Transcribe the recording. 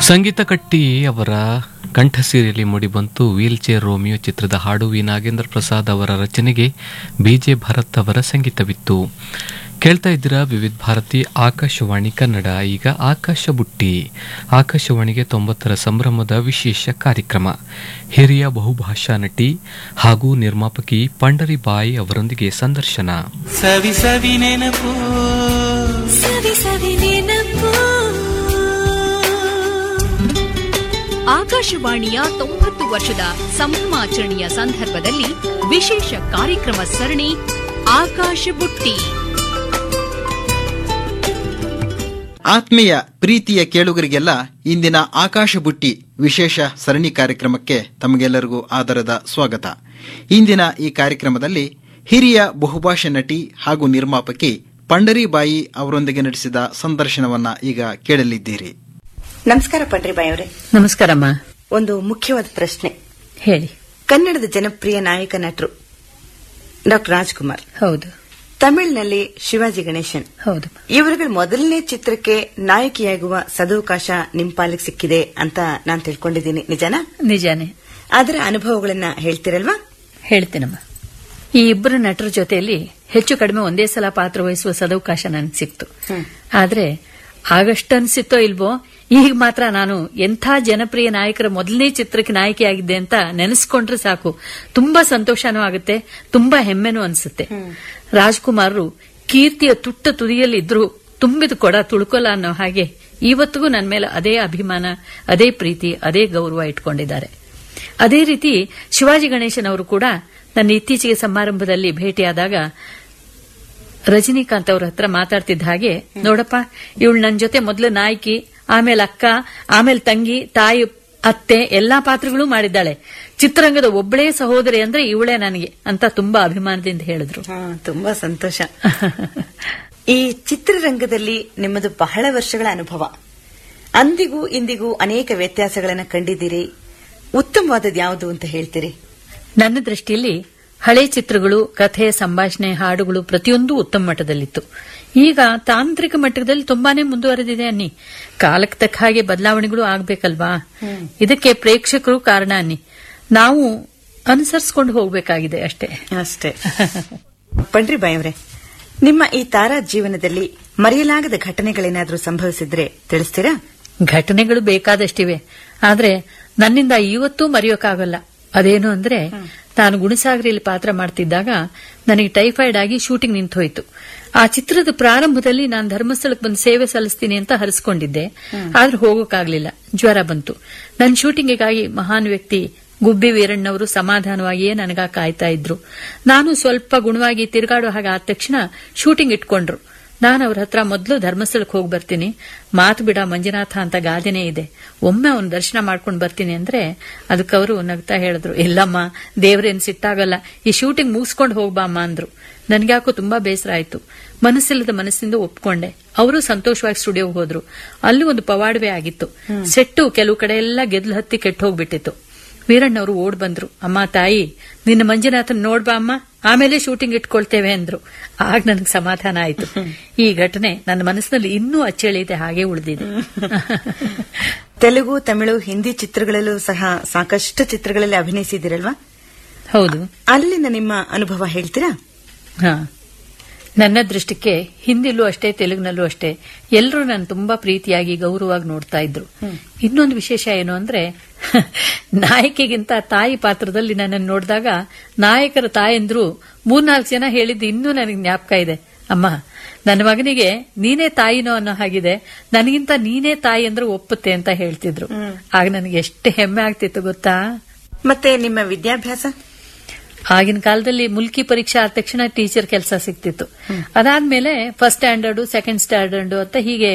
ಸಂಗೀತ ಕಟ್ಟಿ ಅವರ ಕಂಠಸೀರೆಯಲ್ಲಿ ಮೂಡಿಬಂತು ವೀಲ್ ಚೇರ್ ರೋಮಿಯೋ ಚಿತ್ರದ ಹಾಡು ವಿ ನಾಗೇಂದ್ರ ಪ್ರಸಾದ್ ಅವರ ರಚನೆಗೆ ಬಿಜೆ ಭರತ್ ಅವರ ಸಂಗೀತವಿತ್ತು ಕೇಳ್ತಾ ಇದ್ದೀರಾ ವಿವಿಧ ಭಾರತಿ ಆಕಾಶವಾಣಿ ಕನ್ನಡ ಈಗ ಆಕಾಶ ಬುಟ್ಟಿ ಆಕಾಶವಾಣಿಗೆ ತೊಂಬತ್ತರ ಸಂಭ್ರಮದ ವಿಶೇಷ ಕಾರ್ಯಕ್ರಮ ಹಿರಿಯ ಬಹುಭಾಷಾ ನಟಿ ಹಾಗೂ ನಿರ್ಮಾಪಕಿ ಪಂಡರಿಬಾಯಿ ಅವರೊಂದಿಗೆ ಸಂದರ್ಶನ ಸವಿ ಸವಿ ನೆನಪು ಸವಿ ಸವಿ ನೆನಪು ಆಕಾಶವಾಣಿಯ ತೊಂಬತ್ತು ವರ್ಷದ ಸಂಭ್ರಮಾಚರಣೆಯ ಸಂದರ್ಭದಲ್ಲಿ ವಿಶೇಷ ಕಾರ್ಯಕ್ರಮ ಸರಣಿ ಆಕಾಶ ಬುಟ್ಟಿ ಆತ್ಮೀಯ ಪ್ರೀತಿಯ ಕೇಳುಗರಿಗೆಲ್ಲ ಇಂದಿನ ಆಕಾಶ ಬುಟ್ಟಿ ವಿಶೇಷ ಸರಣಿ ಕಾರ್ಯಕ್ರಮಕ್ಕೆ ತಮಗೆಲ್ಲರಿಗೂ ಆದರದ ಸ್ವಾಗತ ಇಂದಿನ ಈ ಕಾರ್ಯಕ್ರಮದಲ್ಲಿ ಹಿರಿಯ ಬಹುಭಾಷಾ ನಟಿ ಹಾಗೂ ನಿರ್ಮಾಪಕಿ ಪಂಡರಿಬಾಯಿ ಅವರೊಂದಿಗೆ ನಡೆಸಿದ ಸಂದರ್ಶನವನ್ನ ಈಗ ಕೇಳಲಿದ್ದೀರಿ ನಮಸ್ಕಾರ ಪಂಡ್ರಿಬಾಯಿ ಅವರೇ ನಮಸ್ಕಾರಮ್ಮ ಒಂದು ಮುಖ್ಯವಾದ ಪ್ರಶ್ನೆ ಹೇಳಿ ಕನ್ನಡದ ಜನಪ್ರಿಯ ನಾಯಕ ನಟರು ಡಾಕ್ಟರ್ ರಾಜ್ಕುಮಾರ್ ಹೌದು ತಮಿಳಿನಲ್ಲಿ ಶಿವಾಜಿ ಗಣೇಶನ್ ಹೌದು ಇವರುಗಳ ಮೊದಲನೇ ಚಿತ್ರಕ್ಕೆ ನಾಯಕಿಯಾಗುವ ಸದವಕಾಶ ನಿಮ್ ಪಾಲಿಗೆ ಸಿಕ್ಕಿದೆ ಅಂತ ನಾನು ತಿಳ್ಕೊಂಡಿದ್ದೀನಿ ನಿಜನಾ ನಿಜಾನೇ ಅದರ ಅನುಭವಗಳನ್ನ ಹೇಳ್ತಿರಲ್ವಾ ಹೇಳ್ತೀನಮ್ಮ ಈ ಇಬ್ಬರು ನಟರ ಜೊತೆಯಲ್ಲಿ ಹೆಚ್ಚು ಕಡಿಮೆ ಒಂದೇ ಸಲ ಪಾತ್ರ ವಹಿಸುವ ಸದವಕಾಶ ನನಗೆ ಸಿಕ್ತು ಆದ್ರೆ ಆಗಷ್ಟು ಅನ್ಸಿತ್ತೋ ಇಲ್ವೋ ಈಗ ಮಾತ್ರ ನಾನು ಎಂಥ ಜನಪ್ರಿಯ ನಾಯಕರ ಮೊದಲನೇ ಚಿತ್ರಕ್ಕೆ ನಾಯಕಿಯಾಗಿದ್ದೆ ಅಂತ ನೆನೆಸ್ಕೊಂಡ್ರೆ ಸಾಕು ತುಂಬಾ ಸಂತೋಷನೂ ಆಗುತ್ತೆ ತುಂಬಾ ಹೆಮ್ಮೆನೂ ಅನ್ಸುತ್ತೆ ರಾಜ್ಕುಮಾರರು ಕೀರ್ತಿಯ ತುಟ್ಟ ತುದಿಯಲ್ಲಿ ಇದ್ರು ತುಂಬಿದ ಕೊಡ ತುಳ್ಕೊಲ್ಲ ಅನ್ನೋ ಹಾಗೆ ಇವತ್ತಿಗೂ ನನ್ನ ಮೇಲೆ ಅದೇ ಅಭಿಮಾನ ಅದೇ ಪ್ರೀತಿ ಅದೇ ಗೌರವ ಇಟ್ಕೊಂಡಿದ್ದಾರೆ ಅದೇ ರೀತಿ ಶಿವಾಜಿ ಗಣೇಶನ್ ಅವರು ಕೂಡ ನನ್ನ ಇತ್ತೀಚೆಗೆ ಸಮಾರಂಭದಲ್ಲಿ ಭೇಟಿಯಾದಾಗ ರಜನಿಕಾಂತ್ ಅವ್ರ ಹತ್ರ ಮಾತಾಡ್ತಿದ್ದ ಹಾಗೆ ನೋಡಪ್ಪ ಇವಳು ನನ್ನ ಜೊತೆ ಮೊದಲು ನಾಯಕಿ ಆಮೇಲೆ ಅಕ್ಕ ಆಮೇಲೆ ತಂಗಿ ತಾಯಿ ಅತ್ತೆ ಎಲ್ಲಾ ಪಾತ್ರಗಳು ಮಾಡಿದ್ದಾಳೆ ಚಿತ್ರರಂಗದ ಒಬ್ಬಳೇ ಸಹೋದರಿ ಅಂದ್ರೆ ಇವಳೇ ನನಗೆ ಅಂತ ತುಂಬಾ ಅಭಿಮಾನದಿಂದ ಹೇಳಿದ್ರು ಹಾ, ತುಂಬಾ ಸಂತೋಷ ಈ ಚಿತ್ರರಂಗದಲ್ಲಿ ನಿಮ್ಮದು ಬಹಳ ವರ್ಷಗಳ ಅನುಭವ ಅಂದಿಗೂ ಇಂದಿಗೂ ಅನೇಕ ವ್ಯತ್ಯಾಸಗಳನ್ನ ಕಂಡಿದ್ದೀರಿ ಉತ್ತಮವಾದದ್ದು ಯಾವುದು ಅಂತ ಹೇಳ್ತೀರಿ ನನ್ನ ದೃಷ್ಟಿಯಲ್ಲಿ ಹಳೆ ಚಿತ್ರಗಳು ಕಥೆ ಸಂಭಾಷಣೆ ಹಾಡುಗಳು ಪ್ರತಿಯೊಂದು ಉತ್ತಮ ಮಟ್ಟದಲ್ಲಿತ್ತು ಈಗ ತಾಂತ್ರಿಕ ಮಟ್ಟದಲ್ಲಿ ತುಂಬಾನೇ ಮುಂದುವರೆದಿದೆ ಅನ್ನಿ ಕಾಲಕ್ಕೆ ತಕ್ಕ ಹಾಗೆ ಬದಲಾವಣೆಗಳು ಆಗ್ಬೇಕಲ್ವಾ ಇದಕ್ಕೆ ಪ್ರೇಕ್ಷಕರು ಕಾರಣ ಅನ್ನಿ ನಾವು ಅನುಸರಿಸಿಕೊಂಡು ಹೋಗಬೇಕಾಗಿದೆ ಅಷ್ಟೇ ಅಷ್ಟೇ ಪಂಡ್ರಿಬಾಯಿ ಅವರೇ ನಿಮ್ಮ ಈ ತಾರಾ ಜೀವನದಲ್ಲಿ ಮರೆಯಲಾಗದ ಘಟನೆಗಳೇನಾದ್ರೂ ಸಂಭವಿಸಿದ್ರೆ ತಿಳಿಸ್ತೀರಾ ಘಟನೆಗಳು ಬೇಕಾದಷ್ಟಿವೆ ಆದ್ರೆ ನನ್ನಿಂದ ಇವತ್ತೂ ಮರೆಯೋಕ್ಕಾಗಲ್ಲ ಅದೇನು ಅಂದ್ರೆ ನಾನು ಗುಣಸಾಗರಿಯಲ್ಲಿ ಪಾತ್ರ ಮಾಡ್ತಿದ್ದಾಗ ನನಗೆ ಟೈಫಾಯ್ಡ್ ಆಗಿ ಶೂಟಿಂಗ್ ನಿಂತು ಹೋಯ್ತು ಆ ಚಿತ್ರದ ಪ್ರಾರಂಭದಲ್ಲಿ ನಾನು ಧರ್ಮಸ್ಥಳಕ್ಕೆ ಬಂದು ಸೇವೆ ಸಲ್ಲಿಸ್ತೀನಿ ಅಂತ ಹರಿಸ್ಕೊಂಡಿದ್ದೆ ಆದ್ರೆ ಹೋಗೋಕ್ಕಾಗ್ಲಿಲ್ಲ ಜ್ವರ ಬಂತು ನನ್ನ ಶೂಟಿಂಗಿಗಾಗಿ ಮಹಾನ್ ವ್ಯಕ್ತಿ ಗುಬ್ಬಿ ವೀರಣ್ಣವರು ಸಮಾಧಾನವಾಗಿಯೇ ನನಗ ಕಾಯ್ತಾ ಇದ್ರು ನಾನು ಸ್ವಲ್ಪ ಗುಣವಾಗಿ ತಿರುಗಾಡೋ ಹಾಗೆ ಆದ ತಕ್ಷಣ ಶೂಟಿಂಗ್ ಇಟ್ಕೊಂಡ್ರು ನಾನು ಅವ್ರ ಹತ್ರ ಮೊದಲು ಧರ್ಮಸ್ಥಳಕ್ಕೆ ಹೋಗಿ ಬರ್ತೀನಿ ಮಾತು ಬಿಡ ಮಂಜುನಾಥ ಅಂತ ಗಾದೆನೇ ಇದೆ ಒಮ್ಮೆ ಅವನ ದರ್ಶನ ಮಾಡ್ಕೊಂಡು ಬರ್ತೀನಿ ಅಂದ್ರೆ ಅದಕ್ಕೆ ಅವರು ನಗ್ತಾ ಹೇಳಿದ್ರು ಇಲ್ಲಮ್ಮ ದೇವ್ರೇನ್ ಸಿಟ್ಟಾಗಲ್ಲ ಈ ಶೂಟಿಂಗ್ ಮುಗಿಸ್ಕೊಂಡು ಹೋಗ್ಬಾಮ್ಮ ಅಂದ್ರು ನನ್ಗ್ಯಾಕೋ ತುಂಬಾ ಬೇಸರ ಆಯ್ತು ಮನಸ್ಸಿಲ್ಲದ ಮನಸ್ಸಿಂದ ಒಪ್ಕೊಂಡೆ ಅವರು ಸಂತೋಷವಾಗಿ ಸ್ಟುಡಿಯೋಗೆ ಹೋದ್ರು ಅಲ್ಲಿ ಒಂದು ಪವಾಡವೇ ಆಗಿತ್ತು ಸೆಟ್ಟು ಕೆಲವು ಕಡೆ ಎಲ್ಲ ಗೆದ್ಲು ಹತ್ತಿ ಕೆಟ್ಟು ಹೋಗ್ಬಿಟ್ಟಿತ್ತು ವೀರಣ್ಣವರು ಓಡ್ ಬಂದ್ರು ಅಮ್ಮ ತಾಯಿ ನಿನ್ನ ಮಂಜುನಾಥನ್ ನೋಡ್ಬಾ ಅಮ್ಮ ಆಮೇಲೆ ಶೂಟಿಂಗ್ ಇಟ್ಕೊಳ್ತೇವೆ ಅಂದ್ರು ಆಗ ನನಗೆ ಸಮಾಧಾನ ಆಯ್ತು ಈ ಘಟನೆ ನನ್ನ ಮನಸ್ಸಿನಲ್ಲಿ ಇನ್ನೂ ಅಚ್ಚಳಿದೆ ಹಾಗೆ ಉಳಿದಿದೆ ತೆಲುಗು ತಮಿಳು ಹಿಂದಿ ಚಿತ್ರಗಳಲ್ಲೂ ಸಹ ಸಾಕಷ್ಟು ಚಿತ್ರಗಳಲ್ಲಿ ಅಭಿನಯಿಸಿದಿರಲ್ವಾ ಹೌದು ಅಲ್ಲಿನ ನಿಮ್ಮ ಅನುಭವ ಹೇಳ್ತೀರಾ ಹಾ ನನ್ನ ದೃಷ್ಟಕ್ಕೆ ಹಿಂದಿಲೂ ಅಷ್ಟೇ ತೆಲುಗಿನಲ್ಲೂ ಅಷ್ಟೇ ಎಲ್ಲರೂ ನಾನು ತುಂಬಾ ಪ್ರೀತಿಯಾಗಿ ಗೌರವವಾಗಿ ನೋಡ್ತಾ ಇದ್ರು ಇನ್ನೊಂದು ವಿಶೇಷ ಏನು ಅಂದ್ರೆ ನಾಯಕಿಗಿಂತ ತಾಯಿ ಪಾತ್ರದಲ್ಲಿ ನನ್ನನ್ನು ನೋಡಿದಾಗ ನಾಯಕರ ತಾಯಂದ್ರು ಮೂರ್ನಾಲ್ಕು ಜನ ಹೇಳಿದ್ದು ಇನ್ನೂ ನನಗೆ ಜ್ಞಾಪಕ ಇದೆ ಅಮ್ಮ ನನ್ನ ಮಗನಿಗೆ ನೀನೇ ತಾಯಿನೋ ಅನ್ನೋ ಹಾಗಿದೆ ನನಗಿಂತ ನೀನೇ ತಾಯಿ ಅಂದ್ರೆ ಒಪ್ಪುತ್ತೆ ಅಂತ ಹೇಳ್ತಿದ್ರು ಆಗ ನನಗೆ ಎಷ್ಟು ಹೆಮ್ಮೆ ಆಗ್ತಿತ್ತು ಗೊತ್ತಾ ಮತ್ತೆ ನಿಮ್ಮ ವಿದ್ಯಾಭ್ಯಾಸ ಆಗಿನ ಕಾಲದಲ್ಲಿ ಮುಲ್ಕಿ ಪರೀಕ್ಷೆ ಆದ ತಕ್ಷಣ ಟೀಚರ್ ಕೆಲಸ ಸಿಗ್ತಿತ್ತು ಅದಾದ್ಮೇಲೆ ಫಸ್ಟ್ ಸ್ಟ್ಯಾಂಡರ್ಡ್ ಸೆಕೆಂಡ್ ಸ್ಟ್ಯಾಂಡರ್ಡ್ ಅಂತ ಹೀಗೆ